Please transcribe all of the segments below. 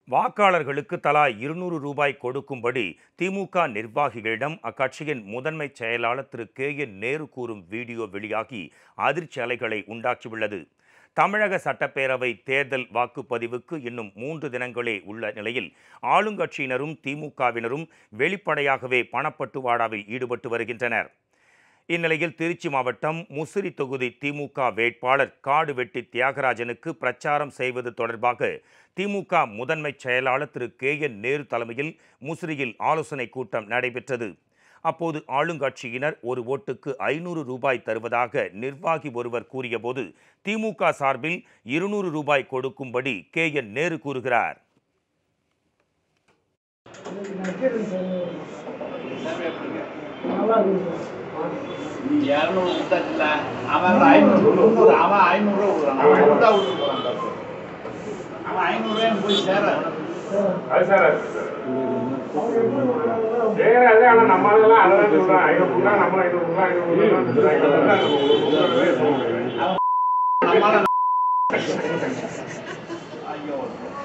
வாக்காளர்களுக்கு தலா இருநூறு ரூபாய் கொடுக்கும்படி திமுக நிர்வாகிகளிடம் அக்கட்சியின் முதன்மை செயலாளர் திரு கே என் நேரு கூறும் வீடியோ வெளியாகி அதிர்ச்சி அலைகளை உண்டாக்கியுள்ளது தமிழக சட்டப்பேரவை தேர்தல் வாக்குப்பதிவுக்கு இன்னும் மூன்று தினங்களே உள்ள நிலையில் ஆளுங்கட்சியினரும் திமுகவினரும் வெளிப்படையாகவே பணப்பட்டுவாடாவில் ஈடுபட்டு வருகின்றனர் இந்நிலையில் திருச்சி மாவட்டம் முசிறி தொகுதி திமுக வேட்பாளர் காடுவெட்டி தியாகராஜனுக்கு பிரச்சாரம் செய்வது தொடர்பாக திமுக முதன்மை செயலாளர் திரு கே என் நேரு தலைமையில் முசிறியில் ஆலோசனை கூட்டம் நடைபெற்றது அப்போது ஆளுங்கட்சியினர் ஒரு ஓட்டுக்கு ஐநூறு ரூபாய் தருவதாக நிர்வாகி ஒருவர் கூறியபோது திமுக சார்பில் இருநூறு ரூபாய் கொடுக்கும்படி கே என் நேரு கூறுகிறார் நீ இரநூறு கொடுத்தாச்சுல அவன் ஐநூறு கொடுக்குற அவன் ஐநூறு கொடுக்குறான் அவன் கொடுத்தா கொடுத்து போறான் தப்பு அவன் ஐநூறுரூவா போய் சேர அது சார் அது சார் சேராது ஆனா நம்ம ஆளுங்கெல்லாம் அதான் சொல்றான் ஐநூறு கொடுத்தா நம்ம ஐநூறு கொடுத்தா ஐநூறு கொடுத்தா ஐநூறு கொடுத்தா நம்ம கொடுக்கறதே சொல்ல முடியாது. நம்மளால ஐயோ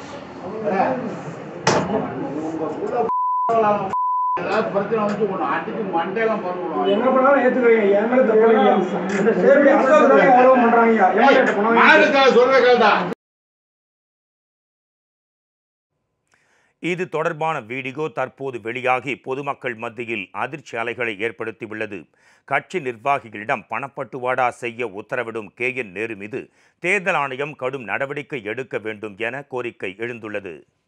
ஏதாவது பிரச்சனை வந்து ஒன்று அடிச்சு மண்டையெல்லாம் பரவுடும் என்ன பண்ணாலும் ஏத்துக்கிறீங்க என் மேல தப்பு இல்லைங்க சரி அரசாங்கம் எவ்வளவு பண்றாங்க ஏமாற்ற பணம் மாடுக்காக சொல்ற கேள்டா இது தொடர்பான வீடியோ தற்போது வெளியாகி பொதுமக்கள் மத்தியில் அதிர்ச்சி அலைகளை ஏற்படுத்தியுள்ளது கட்சி நிர்வாகிகளிடம் பணப்பட்டுவாடா செய்ய உத்தரவிடும் கே என் நேரு மீது தேர்தல் ஆணையம் கடும் நடவடிக்கை எடுக்க வேண்டும் என கோரிக்கை எழுந்துள்ளது